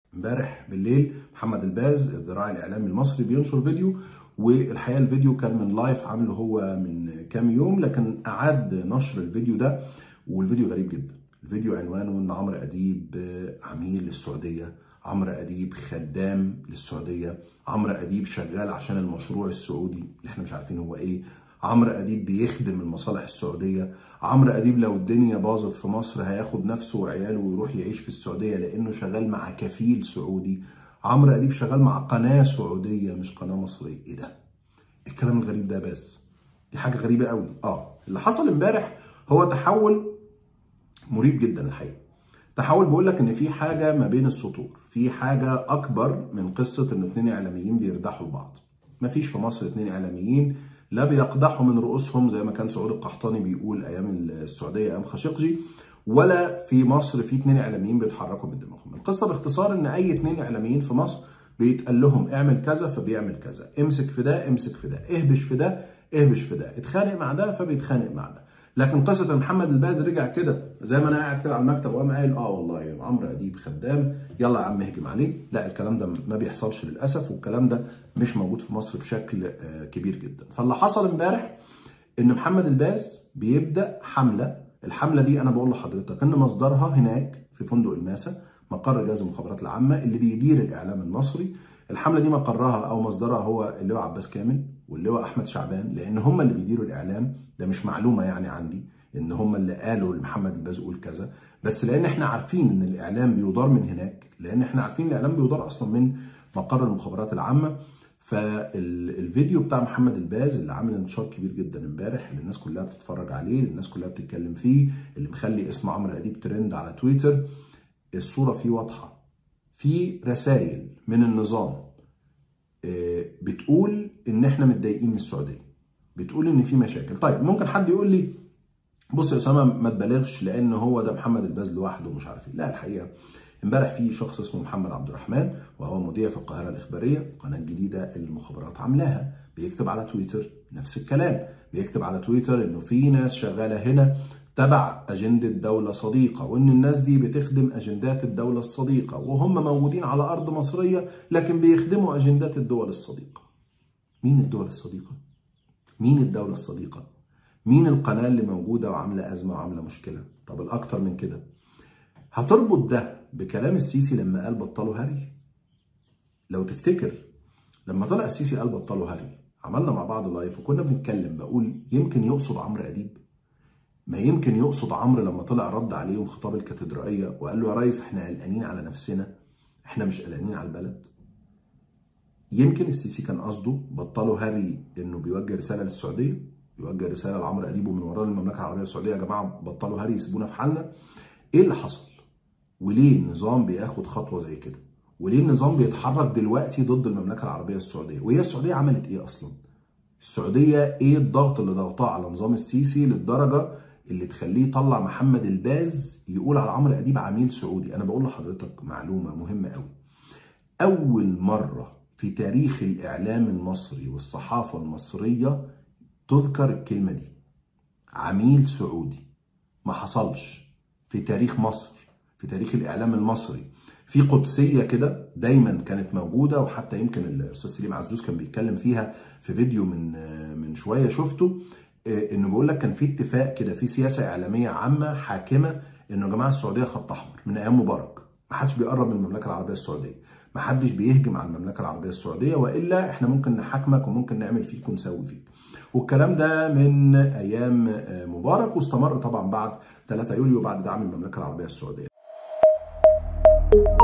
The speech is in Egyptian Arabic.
امبارح بالليل محمد الباز الذراع الاعلامي المصري بينشر فيديو والحقيقه الفيديو كان من لايف عامله هو من كام يوم لكن اعاد نشر الفيديو ده والفيديو غريب جدا الفيديو عنوانه ان عمرو اديب عميل للسعوديه عمرو اديب خدام للسعوديه عمرو اديب شغال عشان المشروع السعودي اللي احنا مش عارفين هو ايه عمرو اديب بيخدم المصالح السعوديه عمرو اديب لو الدنيا باظت في مصر هياخد نفسه وعياله ويروح يعيش في السعوديه لانه شغال مع كفيل سعودي عمرو اديب شغال مع قناه سعوديه مش قناه مصريه ايه ده الكلام الغريب ده بس دي حاجه غريبه قوي اه اللي حصل امبارح هو تحول مريب جدا الحقيقه تحول بيقول لك ان في حاجه ما بين السطور في حاجه اكبر من قصه ان اتنين اعلاميين بيردحوا لبعض مفيش في مصر اتنين اعلاميين لا بيقدحوا من رؤوسهم زي ما كان سعود القحطاني بيقول ايام السعوديه ايام خاشقجي ولا في مصر في اتنين اعلاميين بيتحركوا بدماغهم القصه باختصار ان اي اتنين اعلاميين في مصر بيتقال لهم اعمل كذا فبيعمل كذا امسك في ده امسك في ده اهبش في ده اهبش في ده اتخانق مع ده فبيتخانق مع ده لكن قصه ان محمد الباز رجع كده زي ما انا قاعد كده على المكتب وقام قايل اه والله عمرو اديب خدام يلا يا عم اهجم عليه لا الكلام ده ما بيحصلش للاسف والكلام ده مش موجود في مصر بشكل كبير جدا فاللي حصل امبارح ان محمد الباز بيبدا حمله الحمله دي انا بقول لحضرتك ان مصدرها هناك في فندق الماسه مقر جهاز المخابرات العامه اللي بيدير الاعلام المصري الحمله دي مقرها او مصدرها هو اللواء عباس كامل واللواء احمد شعبان لان هم اللي بيديروا الاعلام ده مش معلومه يعني عندي ان هم اللي قالوا لمحمد الباز قول كذا بس لان احنا عارفين ان الاعلام بيدار من هناك لان احنا عارفين الاعلام بيدار اصلا من مقر المخابرات العامه فالفيديو بتاع محمد الباز اللي عامل انتشار كبير جدا امبارح اللي الناس كلها بتتفرج عليه اللي الناس كلها بتتكلم فيه اللي مخلي اسم عمرو اديب ترند على تويتر الصوره فيه واضحه في رسائل من النظام بتقول ان احنا متضايقين من السعوديه بتقول ان في مشاكل طيب ممكن حد يقول لي بص يا اسامه ما تبالغش لان هو ده محمد الباز لوحده ومش عارف ايه لا الحقيقه امبارح في شخص اسمه محمد عبد الرحمن وهو مذيع في القاهره الاخباريه قناه جديده المخابرات عاملاها بيكتب على تويتر نفس الكلام بيكتب على تويتر انه في ناس شغاله هنا تبع أجندة دولة صديقة وإن الناس دي بتخدم أجندات الدولة الصديقة وهم موجودين على أرض مصرية لكن بيخدموا أجندات الدول الصديقة مين الدول الصديقة؟ مين الدولة الصديقة؟ مين القناة اللي موجودة وعاملة أزمة وعاملة مشكلة؟ طب الأكتر من كده هتربط ده بكلام السيسي لما قال بطلوا هري لو تفتكر لما طلع السيسي قال بطلوا هري عملنا مع بعض لايف وكنا بنتكلم بقول يمكن يقصد عمرو أديب ما يمكن يقصد عمرو لما طلع رد عليهم خطاب الكاتدرائيه وقال له يا ريس احنا قلقانين على نفسنا احنا مش قلقانين على البلد يمكن السيسي كان قصده بطلوا هري انه بيوجه رساله للسعوديه يوجه رساله لعمرو اديب ومن وراء المملكه العربيه السعوديه يا جماعه بطلوا هري يسيبونا في حالنا ايه اللي حصل وليه النظام بياخد خطوه زي كده وليه النظام بيتحرك دلوقتي ضد المملكه العربيه السعوديه وهي السعوديه عملت ايه اصلا السعوديه ايه الضغط اللي ضغطاه على نظام السيسي للدرجه اللي تخليه يطلع محمد الباز يقول على عمرو اديب عميل سعودي انا بقول لحضرتك معلومه مهمه قوي اول مره في تاريخ الاعلام المصري والصحافه المصريه تذكر الكلمه دي عميل سعودي ما حصلش في تاريخ مصر في تاريخ الاعلام المصري في قدسيه كده دايما كانت موجوده وحتى يمكن الاستاذ سليم عزوز كان بيتكلم فيها في فيديو من من شويه شفته انه بيقول لك كان في اتفاق كده في سياسه اعلاميه عامه حاكمه انه يا جماعه السعوديه خط احمر من ايام مبارك ما حدش بيقرب من المملكه العربيه السعوديه ما حدش بيهجم على المملكه العربيه السعوديه والا احنا ممكن نحاكمك وممكن نعمل فيك ونسوي فيك والكلام ده من ايام مبارك واستمر طبعا بعد 3 يوليو بعد دعم المملكه العربيه السعوديه